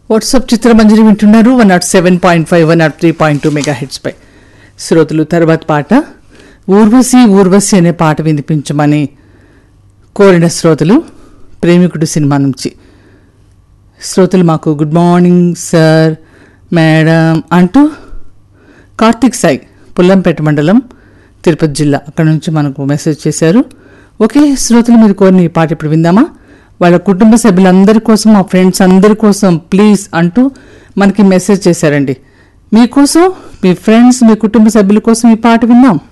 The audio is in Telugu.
వాట్సాప్ చిత్రమంజరి వింటున్నారు one not seven point five one not three point two mega పై శ్రోతలు తర్వాత పాట ఊర్వశి ఊర్వశి అనే పాట వినిపించమని కోరిన శ్రోతలు ప్రేమికుడు సినిమా నుంచి శ్రోతలు మాకు గుడ్ మార్నింగ్ సార్ మేడం అంటూ కార్తిక్ సాయి పుల్లంపేట మండలం తిరుపతి జిల్లా అక్కడ నుంచి మనకు మెసేజ్ చేశారు ఓకే శ్రోతలు మీరు కోరిన ఈ పాట ఇప్పుడు విందామా వాళ్ళ కుటుంబ సభ్యులందరి కోసం మా ఫ్రెండ్స్ అందరి కోసం ప్లీజ్ అంటూ మనకి మెసేజ్ చేశారండి మీకోసం మీ ఫ్రెండ్స్ మీ కుటుంబ సభ్యుల కోసం ఈ పాట విందాం